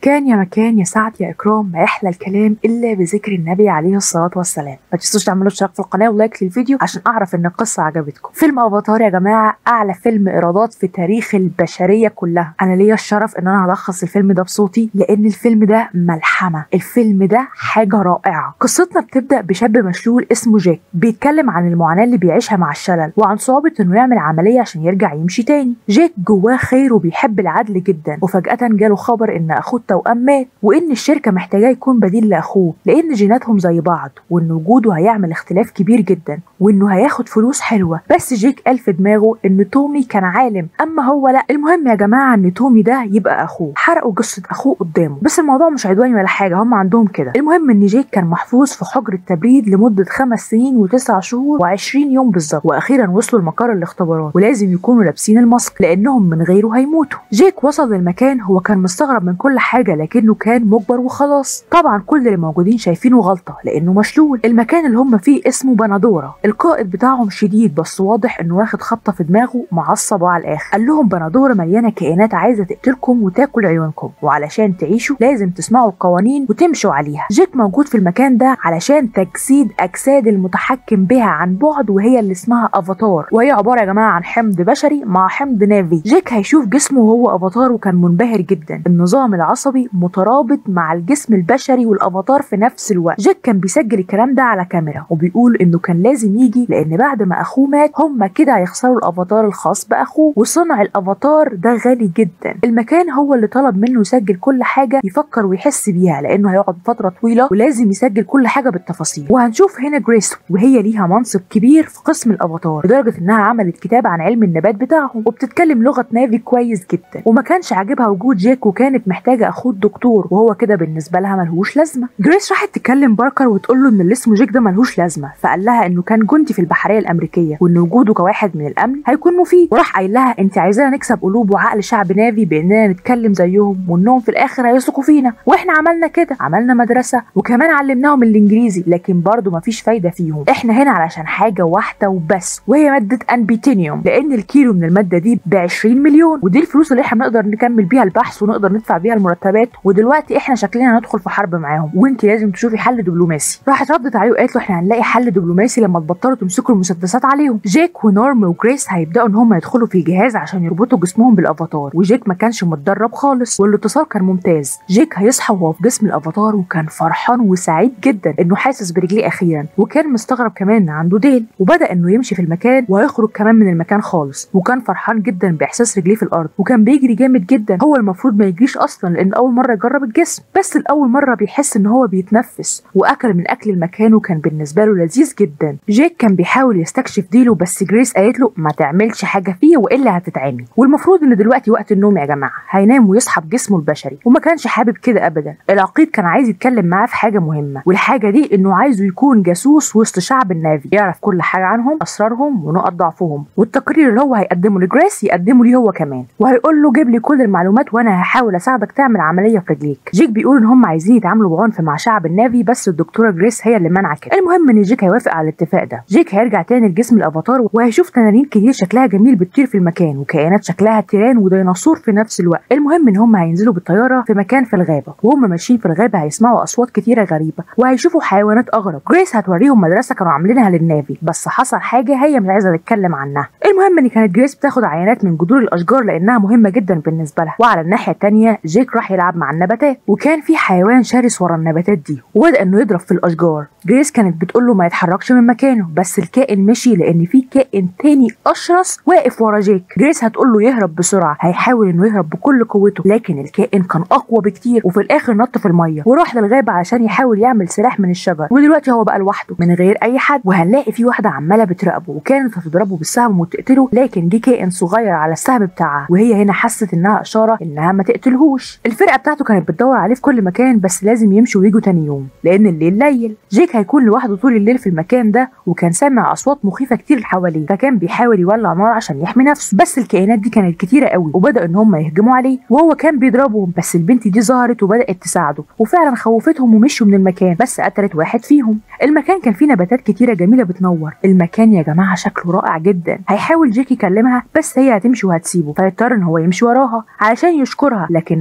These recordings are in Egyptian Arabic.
كان يا مكان يا سعد يا اكرام ما يحلى الكلام الا بذكر النبي عليه الصلاه والسلام ما تنسوش تعملوا اشتراك في القناه ولايك للفيديو عشان اعرف ان القصه عجبتكم فيلم افاتار يا جماعه اعلى فيلم ايرادات في تاريخ البشريه كلها انا ليا الشرف ان انا هلخص الفيلم ده بصوتي لان الفيلم ده ملحمه الفيلم ده حاجه رائعه قصتنا بتبدا بشاب مشلول اسمه جاك بيتكلم عن المعاناه اللي بيعيشها مع الشلل وعن صعوبه انه يعمل عمليه عشان يرجع يمشي تاني جاك جواه خير وبيحب العدل جدا وفجاه جاله خبر ان اخوه التوأم مات وان الشركه محتاجاه يكون بديل لاخوه لان جيناتهم زي بعض وان وجوده هيعمل اختلاف كبير جدا وانه هياخد فلوس حلوه بس جيك قال في دماغه ان تومي كان عالم اما هو لا المهم يا جماعه ان تومي ده يبقى اخوه حرقوا جثه اخوه قدامه بس الموضوع مش عدواني ولا حاجه هم عندهم كده المهم ان جيك كان محفوظ في حجره تبريد لمده خمس سنين وتسع شهور و20 يوم بالظبط واخيرا وصلوا لمقر الاختبارات ولازم يكونوا لابسين الماسك لانهم من غيره هيموتوا جيك وصل للمكان هو كان مستغرب من كل حاجه لكنه كان مجبر وخلاص طبعا كل اللي موجودين شايفينه غلطه لانه مشلول المكان اللي هم فيه اسمه بنادورا القائد بتاعهم شديد بس واضح انه واخد خبطه في دماغه معصب على الاخر قال لهم بنادورا مليانه كائنات عايزه تقتلكم وتاكل عيونكم وعلشان تعيشوا لازم تسمعوا القوانين وتمشوا عليها جيك موجود في المكان ده علشان تجسيد اجساد المتحكم بها عن بعد وهي اللي اسمها افاتار وهي عباره يا جماعه عن حمض بشري مع حمض نافي جيك هيشوف جسمه وهو افاتار وكان منبهر جدا النظام العصبي مترابط مع الجسم البشري والافاتار في نفس الوقت جيك كان بيسجل الكلام ده على كاميرا وبيقول انه كان لازم يجي لان بعد ما اخوه مات هم كده هيخسروا الافاتار الخاص باخوه وصنع الافاتار ده غالي جدا المكان هو اللي طلب منه يسجل كل حاجه يفكر ويحس بيها لانه هيقعد فتره طويله ولازم يسجل كل حاجه بالتفاصيل وهنشوف هنا جريس وهي ليها منصب كبير في قسم الافاتار لدرجه انها عملت كتاب عن علم النبات بتاعهم وبتتكلم لغه نافي كويس جدا وما كانش عاجبها وجود جيك وكانت محتاجه اخوه الدكتور وهو كده بالنسبه لها ملهوش لازمه جريس راحت تكلم باركر وتقول له ان اللي اسمه جيك ده ملهوش لازمه فقال لها انه كان جندي في البحريه الامريكيه وان وجوده كواحد من الامن هيكون مفيد وراح قايل لها انت عايزانا نكسب قلوب وعقل شعب نافي باننا نتكلم زيهم وانهم في الاخر هيثقوا فينا واحنا عملنا كده عملنا مدرسه وكمان علمناهم الانجليزي لكن برضه مفيش فايده فيهم احنا هنا علشان حاجه واحده وبس وهي ماده انبيتينيوم لان الكيلو من الماده دي ب 20 مليون ودي الفلوس اللي احنا نقدر نكمل بيها البحث ونقدر ندفع بيها المرتبات ودلوقتي احنا شكلنا ندخل في حرب معاهم وانت لازم تشوفي حل دبلوماسي راحت ردت عليه وقالت له احنا هنلاقي حل دبلوماسي لما تبطلوا تمسكوا المسدسات عليهم جيك ونورم وجريس هيبداوا ان هم يدخلوا في الجهاز عشان يربطوا جسمهم بالافاتار وجيك ما كانش متدرب خالص والاتصال كان ممتاز جيك هيصحى وهو في جسم الافاتار وكان فرحان وسعيد جدا انه حاسس برجليه اخيرا وكان مستغرب كمان ان عنده ديل وبدا انه يمشي في المكان وهيخرج كمان من المكان خالص وكان فرحان جدا باحساس رجليه في الارض وكان بيجري جامد جدا هو المفروض ما يجريش اصلا لان اول مره يجرب الجسم بس لاول مره بيحس ان هو بيتنفس واكل من اكل المكان وكان بالنسبه له لذيذ جدا جيك كان بيحاول يستكشف ديله بس جريس قالت له ما تعملش حاجه فيه والا هتتعمي والمفروض ان دلوقتي وقت النوم يا جماعه هينام ويصحى بجسمه البشري وما كانش حابب كده ابدا العقيد كان عايز يتكلم معاه في حاجه مهمه والحاجه دي انه عايزه يكون جاسوس وسط شعب النافي يعرف كل حاجه عنهم اسرارهم ونقط ضعفهم والتقرير اللي هو هيقدمه لجريس يقدمه ليه هو كمان وهيقول له جيب لي كل المعلومات وانا هحاول اساعدك تعمل عمليه في رجليك جيك بيقول ان هم عايزين يتعاملوا بعنف مع شعب النافي بس الدكتوره جريس هي اللي منع كده المهم ان جيك هيوافق على الاتفاق ده جيك هيرجع تاني لجسم الافاتار وهيشوف تنانين كتير شكلها جميل بتطير في المكان وكائنات شكلها تيران وديناصور في نفس الوقت المهم ان هم هينزلوا بالطياره في مكان في الغابه وهم ماشيين في الغابه هيسمعوا اصوات كتيره غريبه وهيشوفوا حيوانات اغرب جريس هتوريهم مدرسه كانوا عاملينها للنافي بس حصل حاجه هي مش عايزه تتكلم عنها المهم ان كانت جريس بتاخد عينات من جذور الاشجار لانها مهمه جدا بالنسبه لها وعلى الناحيه التانيه جيك راح يلعب مع النباتات وكان في حيوان شرس ورا النباتات دي وبدا انه يضرب في الاشجار جريس كانت بتقول له ما يتحركش من مكانه بس الكائن مشي لان في كائن تاني اشرس واقف ورا جيك جريس هتقول له يهرب بسرعه هيحاول انه يهرب بكل قوته لكن الكائن كان اقوى بكتير وفي الاخر نط في الميه وراح للغابه عشان يحاول يعمل سلاح من الشجر ودلوقتي هو بقى لوحده من غير اي حد وهنلاقي في واحده عماله بتراقبه وكانت هتضربه بالسهم وتقتله لكن جه كائن صغير على السهم بتاعها وهي هنا حست انها اشاره انها ما تقتلهوش الفرقه بتاعته كانت بتدور عليه في كل مكان بس لازم يمشوا ويجوا تاني يوم لان الليل ليل جيك هيكون لوحده طول الليل في المكان ده وكان سامع اصوات مخيفه كتير حواليه فكان بيحاول يولع نار عشان يحمي نفسه بس الكائنات دي كانت كتيره قوي وبدا ان هم يهجموا عليه وهو كان بيضربهم بس البنت دي ظهرت وبدات تساعده وفعلا خوفتهم ومشوا من المكان بس قتلت واحد فيهم المكان كان فيه نباتات كتيره جميله بتنور المكان يا جماعه شكله رائع جدا هيحاول جيك يكلمها بس هي هتمشي وهتسيبه فيضطر ان هو يمشي وراها علشان يشكرها لكنها هتضربه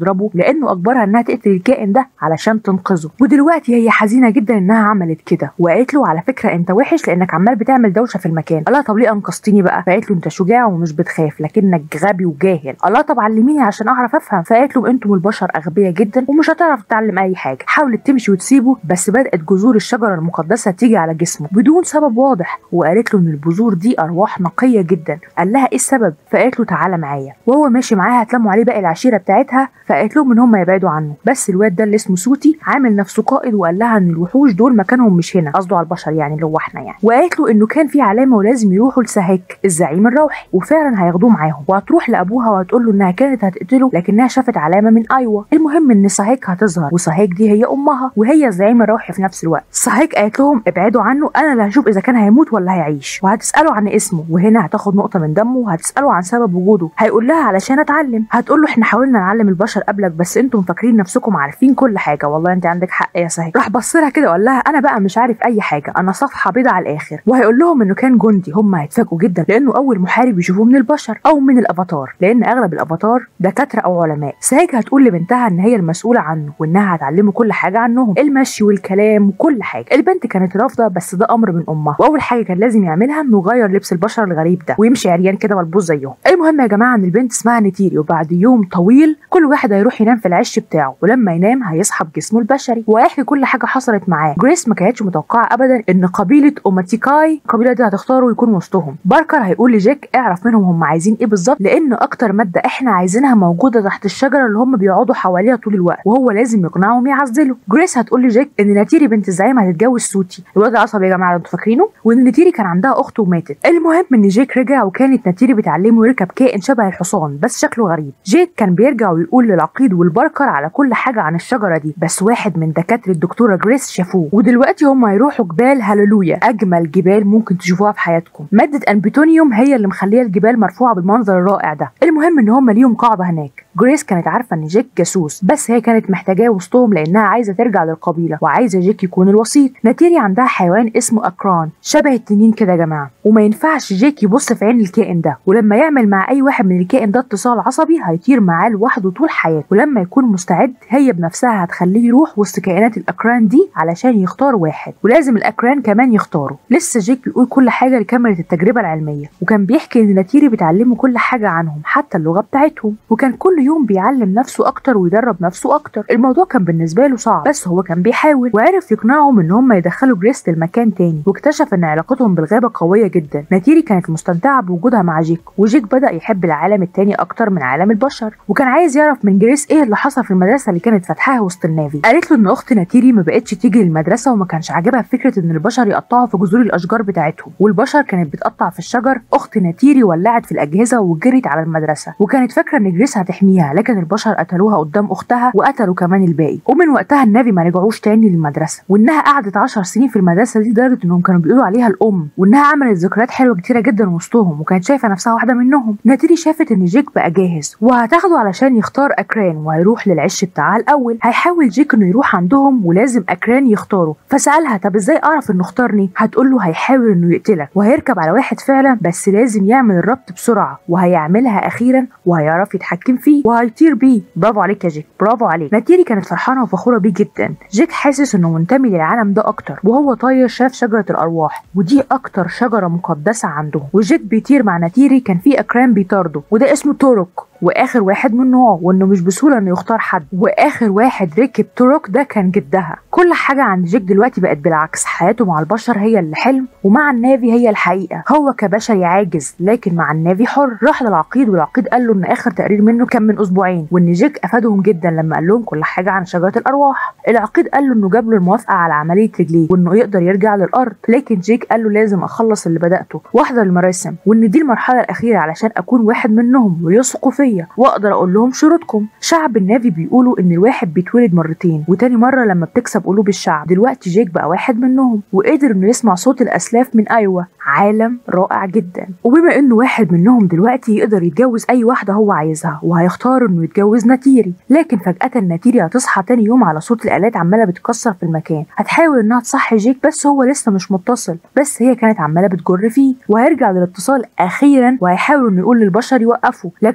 تضربه لانه اجبرها انها تقتل الكائن ده علشان تنقذه ودلوقتي هي حزينه جدا انها عملت كده وقالت له على فكره انت وحش لانك عمال بتعمل دوشه في المكان قال لها طب ليه انقذتني بقى فقالت له انت شجاع ومش بتخاف لكنك غبي وجاهل قال لها طب علميني عشان اعرف افهم فقالت له انتم البشر اغبياء جدا ومش هتعرف تتعلم اي حاجه حاولت تمشي وتسيبه بس بدات جذور الشجره المقدسه تيجي على جسمه بدون سبب واضح وقالت له ان البذور دي ارواح نقيه جدا قال لها ايه السبب فقالت له تعالى معايا وهو ماشي معاها هتلموا عليه باقي العشيره بتاعتها فقالت لهم ان هم يبعدوا عنه بس الواد ده اللي اسمه سوتي عامل نفسه قائد وقال لها ان الوحوش دول مكانهم مش هنا قصده على البشر يعني اللي هو احنا يعني وقالت له انه كان في علامه ولازم يروحوا لسهاك الزعيم الروحي وفعلا هياخدوه معاهم وهتروح لابوها وهتقول له انها كانت هتقتله لكنها شافت علامه من ايوه المهم ان سهاك هتظهر وسهاك دي هي امها وهي الزعيم الروحي في نفس الوقت سهاك قالت لهم ابعدوا عنه انا اللي هشوف اذا كان هيموت ولا هيعيش وهتساله عن اسمه وهنا هتاخد نقطه من دمه وهتساله عن سبب وجوده هيقول لها علشان اتعلم هتقول له احنا حاولنا نعلم البشر قبلك بس انتم فاكرين نفسكم عارفين كل حاجه والله انت عندك حق يا سهيل راح بص لها كده وقال لها انا بقى مش عارف اي حاجه انا صفحه بيضة على الاخر وهيقول لهم انه كان جندي هم هيتفاجئوا جدا لانه اول محارب يشوفوه من البشر او من الافاتار لان اغلب الافاتار دكاتره او علماء سهيج هتقول لبنتها ان هي المسؤوله عنه وانها هتعلمه كل حاجه عنهم المشي والكلام وكل حاجه البنت كانت رافضه بس ده امر من امها واول حاجه كان لازم يعملها انه يغير لبس البشر الغريب ده ويمشي عريان كده ملبوس زيهم المهم يا جماعه ان البنت اسمها نتيري وبعد يوم طويل كل واحد هيروح ينام في العش بتاعه ولما ينام هيصحى بجسمه البشري وهيحكي كل حاجه حصلت معاه جريس ما كانتش متوقعه ابدا ان قبيله اوماتيكاي القبيله دي هتختاره يكون وسطهم باركر هيقول لجاك اعرف منهم هم عايزين ايه بالظبط لان اكتر ماده احنا عايزينها موجوده تحت الشجره اللي هم بيقعدوا حواليها طول الوقت وهو لازم يقنعهم يعزلوا جريس هتقول لجاك ان نتيري بنت الزعيم هتتجوز سوتي الواد عصبي يا جماعه انتوا فاكرينه وان نتيري كان عندها اخت وماتت المهم ان جيك رجع وكانت نتيري بتعلمه يركب كائن شبه الحصان بس شكله غريب جيك كان بيرجع ويقول للعقيد والبركر على كل حاجه عن الشجره دي بس واحد من دكاتره الدكتوره جريس شافوه ودلوقتي هم هيروحوا جبال هاللويا اجمل جبال ممكن تشوفوها في حياتكم ماده انبيتونيوم هي اللي مخليه الجبال مرفوعه بالمنظر الرائع ده المهم ان هم ليهم قاعده هناك جريس كانت عارفه ان جيك جاسوس بس هي كانت محتاجاه وسطهم لانها عايزه ترجع للقبيله وعايزه جيك يكون الوسيط ناتيري عندها حيوان اسمه اكران شبه التنين كده يا جماعه وما ينفعش جيك يبص في عين الكائن ده ولما يعمل مع اي واحد من الكائن ده اتصال عصبي هيطير معاه لوحده طول حياته ولما يكون مستعد هي بنفسها هتخليه يروح وسط كائنات الاكران دي علشان يختار واحد ولازم الاكران كمان يختاروا لسه جيك بيقول كل حاجه لكاميرا التجربه العلميه وكان بيحكي ان ناتيري بتعلمه كل حاجه عنهم حتى اللغه بتاعتهم وكان كل يوم بيعلم نفسه اكتر ويدرب نفسه اكتر الموضوع كان بالنسبه له صعب بس هو كان بيحاول وعرف يقنعهم ان هم يدخلوا جريس للمكان تاني واكتشف ان علاقتهم بالغابه قويه جدا ناتيري كانت مستمتعه بوجودها مع جيك وجيك بدا يحب العالم التاني اكتر من عالم البشر وكان عايز يعرف من جريس ايه اللي حصل في المدرسه اللي كانت فاتحاها وسط النافي قالت له ان اخت ناتيري ما بقتش تيجي للمدرسه وما كانش عاجبها فكره ان البشر يقطعوا في جذور الاشجار بتاعتهم والبشر كانت بتقطع في الشجر اخت ناتيري ولعت في الاجهزه وجرت على المدرسه وكانت فاكره ان جريس هتحميها لكن البشر قتلوها قدام اختها وقتلوا كمان الباقي ومن وقتها النافي ما رجعوش تاني للمدرسه وانها قعدت 10 سنين في المدرسه دي لدرجه انهم كانوا بيقولوا عليها الام وانها عملت ذكريات حلوه كتيره جدا وسطهم وكانت شايفه نفسها واحده منهم ناتيري شافت ان جيك بقى جاهز وهتاخده علشان يختار اكران وهيروح للعش بتاعها الاول هيحاول جيك انه يروح عندهم ولازم اكران يختاره فسالها طب ازاي اعرف انه اختارني هتقول له هيحاول انه يقتلك وهيركب على واحد فعلا بس لازم يعمل الربط بسرعه وهيعملها اخيرا وهيعرف يتحكم فيه وهيطير بيه برافو عليك يا جيك برافو عليك ناتيري كانت فرحانه وفخوره بيه جدا جيك حاسس انه منتمي للعالم ده اكتر وهو طاير شاف شجره الارواح ودي اكتر شجره مقدسه عندهم وجيك بيطير مع ناتيري كان في اكرام بيطارده وده اسمه تورك واخر واحد من نوعه وانه مش بسهوله انه يختار حد واخر واحد ركب تورك ده كان جدها كل حاجه عند جيك دلوقتي بقت بالعكس حياته مع البشر هي اللي حلم ومع النافي هي الحقيقه هو كبشري عاجز لكن مع النافي حر راح للعقيد والعقيد قال له ان اخر تقرير منه كان من اسبوعين وان جيك افادهم جدا لما قال لهم كل حاجه عن شجره الارواح العقيد قال له انه جاب له الموافقه على عمليه رجليه وانه يقدر يرجع للارض لكن جيك قال له لازم اخلص اللي بداته واحضر المراسم وان دي المرحله الاخيره علشان اكون واحد منهم ويثقوا فيا واقدر اقول لهم شروطكم شعب النافي بيقولوا ان الواحد بيتولد مرتين وتاني مره لما بتكسب قلوب الشعب دلوقتي جيك بقى واحد منهم وقدر انه يسمع صوت الاسلاف من ايوه عالم رائع جدا وبما انه واحد منهم دلوقتي يقدر يتجوز اي واحده هو عايزها وهيختار انه يتجوز ناتيري لكن فجاه ناتيري هتصحى تاني يوم على صوت الالات عماله بتكسر في المكان هتحاول انها تصحي جيك بس هو لسه مش متصل بس هي كانت عماله بتجر فيه وهيرجع للاتصال اخيرا وهيحاول انه يقول للبشر يوقفوا لكن البشر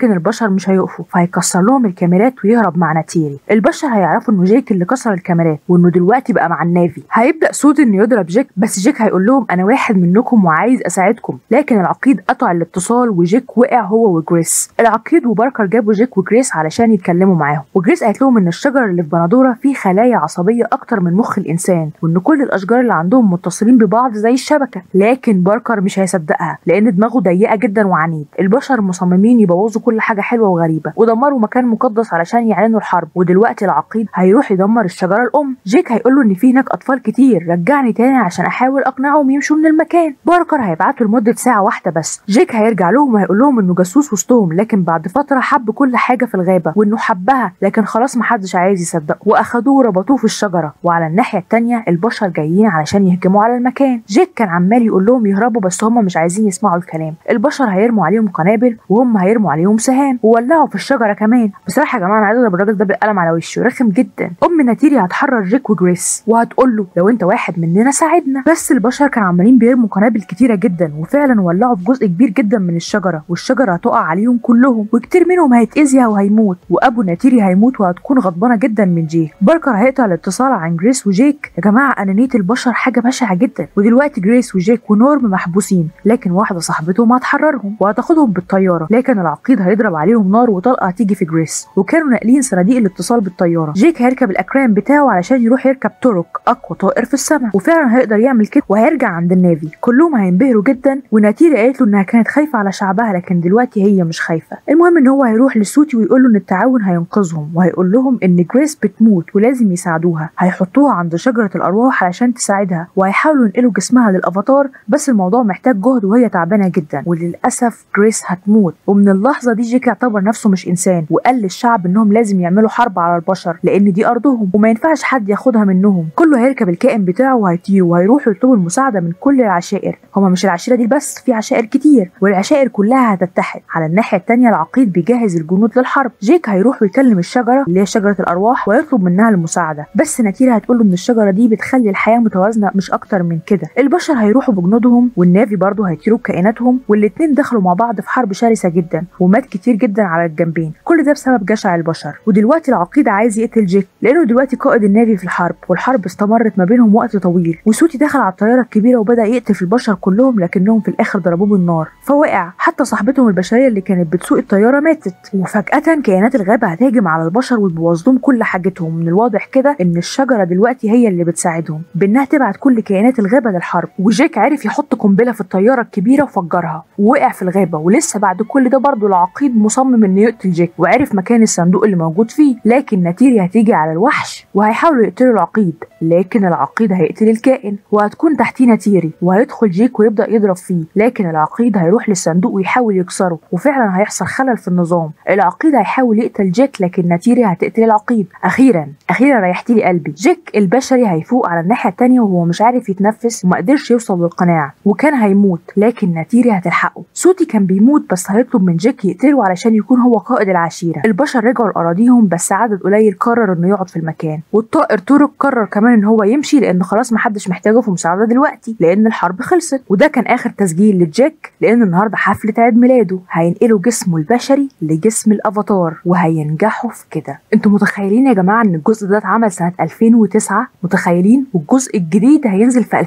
البشر مش هيقفوا فهيكسر لهم الكاميرات ويهرب مع ناتيري البشر هيعرفوا انه جيك اللي كسر الكاميرات وانه دلوقتي بقى مع النافي هيبدا سود انه يضرب جيك بس جيك هيقول لهم انا واحد منكم وعايز اساعدكم لكن العقيد قطع الاتصال وجيك وقع هو وجريس العقيد وباركر جابوا جيك وجريس علشان يتكلموا معاهم وجريس قالت لهم ان الشجر اللي في بندوره فيه خلايا عصبيه اكتر من مخ الانسان وان كل الاشجار اللي عندهم متصلين ببعض زي الشبكه لكن باركر مش هيصدقها لان دماغه ضيقه جدا وعنيد البشر مصممين يبوظوا كل حاجه حلوه وغريبه ودمروا مكان مقدس علشان يعلنوا الحرب ودلوقتي العقيد هيروح يدمر الشجره الام جيك هيقول له ان في هناك اطفال كتير رجعني تاني عشان احاول اقنعهم يمشوا من المكان باركر هيبعته لمده ساعه واحده بس جيك هيرجع لهم وهيقول لهم انه جاسوس وسطهم لكن بعد فتره حب كل حاجه في الغابه وانه حبها لكن خلاص محدش عايز يصدقه واخدوه وربطوه في الشجره وعلى الناحيه التانيه البشر جايين علشان يهجموا على المكان جيك كان عمال يقول لهم يهربوا بس هم مش عايزين يسمعوا الكلام البشر هيرموا عليهم قنابل وهم هيرموا عليهم سهام وولعوا في الشجره كمان بصراحه يا جماعه انا عايز اضرب الراجل ده بالقلم على وشه رخم جدا ام ناتيري هتحرر جيك وجريس وهتقول له لو انت واحد مننا ساعدنا بس البشر كانوا عمالين بيرموا قنابل كتيره جدا وفعلا ولعوا في جزء كبير جدا من الشجره والشجره هتقع عليهم كلهم وكتير منهم هيتاذي وهيموت وابو ناتيري هيموت وهتكون غضبانه جدا من جيك باركر هيقطع الاتصال عن جريس وجيك يا جماعه انانيه البشر حاجه بشعه جدا ودلوقتي جريس وجيك ونورم محبوسين لكن واحده صاحبتهم هتحررهم وهتاخدهم بالطياره لكن العقيد هيضرب عليهم نار وطلقه هتيجي في جريس وكانوا ناقلين صناديق الاتصال بالطياره جيك هيركب الاكرام بتاعه علشان يروح يركب تورك اقوى طائر في السماء وفعلا هيقدر يعمل كده وهيرجع عند النافي كلهم هينبهروا جدا وناتيري قالت له انها كانت خايفه على شعبها لكن دلوقتي هي مش خايفه المهم ان هو هيروح لسوتي ويقول له ان التعاون هينقذهم وهيقول لهم ان جريس بتموت ولازم يساعدوها هيحطوها عند شجره الارواح علشان تساعدها وهيحاولوا ينقلوا جسمها للافاتار بس الموضوع محتاج جهد وهي تعبانه جدا وللاسف جريس هتموت ومن اللحظه دي جيك اعتبر نفسه مش انسان وقال للشعب انهم لازم يعملوا حرب على البشر لان دي ارضهم وما ينفعش حد ياخدها منهم كله هيركب الكائن بتاعه وهيطير وهيروحوا يطلبوا المساعده من كل العشائر هما مش العشيره دي بس في عشائر كتير والعشائر كلها هتتحد على الناحيه التانيه العقيد بيجهز الجنود للحرب جيك هيروح ويكلم الشجره اللي هي شجره الارواح ويطلب منها المساعده بس نتيرة هتقول له ان الشجره دي بتخلي الحياه متوازنه مش اكتر من كده البشر هيروحوا بجنودهم والنافي برضه هيطيروا بكائناتهم والاتنين دخلوا مع بعض في حرب شرسه جدا ومات كتير جدا على الجنبين كل ده بسبب جشع البشر ودلوقتي العقيد عايز يقتل جيك لانه دلوقتي قائد النافي في الحرب والحرب استمرت ما بينهم وقت طويل وسوتي دخل على الطياره الكبيره وبدا يقتل في البشر كلهم لكنهم في الاخر ضربوه بالنار فوقع حتى صاحبتهم البشريه اللي كانت بتسوق الطياره ماتت وفجاه كائنات الغابه هتهجم على البشر وتبوظ لهم كل حاجتهم من الواضح كده ان الشجره دلوقتي هي اللي بتساعدهم بانها تبعت كل كائنات الغابه للحرب وجيك عرف يحط قنبله في الطياره الكبيره وفجرها ووقع في الغابه ولسه بعد كل ده برضه العقيد مصمم انه يقتل جيك وعرف مكان الصندوق اللي موجود فيه لكن نتيري هتيجي على الوحش وهيحاولوا يقتلوا العقيد لكن العقيد هيقتل الكائن وهتكون تحتيه نتيري وهيدخل جيك ويبدا يضرب فيه لكن العقيد هيروح للصندوق ويحاول يكسره وفعلا هيحصل خلل في النظام العقيد هيحاول يقتل جيك لكن نتيري هتقتل العقيد اخيرا اخيرا ريحتي لي قلبي جيك البشري هيفوق على الناحيه التانيه وهو مش عارف يتنفس وما قدرش يوصل للقناع وكان هيموت لكن نتيري هتلحقه صوتي كان بيموت بس هيطلب من جيك يقتله علشان يكون هو قائد العشيره البشر رجعوا لاراضيهم بس عدد قليل قرر انه يقعد في المكان والطائر تورك قرر كمان ان هو يمشي لان خلاص محدش محتاجه في مساعده دلوقتي لان الحرب خلصت وده كان اخر تسجيل لجيك لان النهارده حفله عيد ميلاده هينقلوا جسمه البشري لجسم الافاتار وهينجحوا في كده انتوا متخيلين يا جماعه ان الجزء ده اتعمل سنه 2009 متخيلين والجزء الجديد هينزل في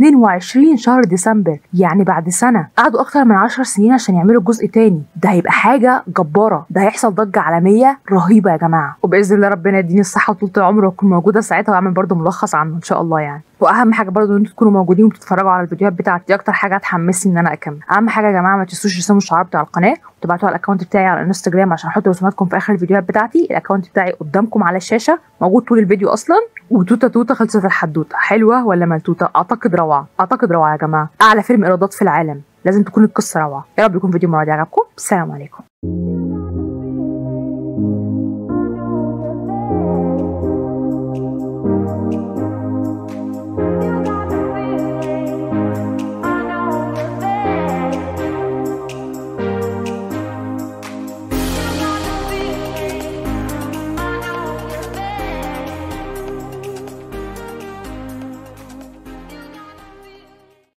2022 شهر ديسمبر يعني بعد سنه قعدوا اكتر من 10 سنين عشان يعملوا جزء تاني ده هيبقى حاجه جباره ده هيحصل ضجه عالميه رهيبه يا جماعه وباذن الله ربنا يديني الصحه وطول العمر واكون موجوده ساعتها واعمل برضو ملخص عنه ان شاء الله يعني واهم حاجه برضو ان انتوا تكونوا موجودين وبتتفرجوا على الفيديوهات بتاعتي دي اكتر حاجه هتحمسني ان انا اكمل اهم حاجه يا جماعه ما تنسوش ترسموا الشعار بتاع القناه وتبعتوه على الاكونت بتاعي على الانستجرام عشان احط رسوماتكم في اخر الفيديوهات بتاعتي الاكونت بتاعي قدامكم على الشاشه موجود طول الفيديو اصلا وتوته توته خلصت الحدوته حلوه ولا ملتوته اعتقد روعه اعتقد روعه يا جماعه اعلى فيلم ايرادات في العالم لازم تكون القصه روعه يا رب يكون فيديو المره دي عجبكم السلام عليكم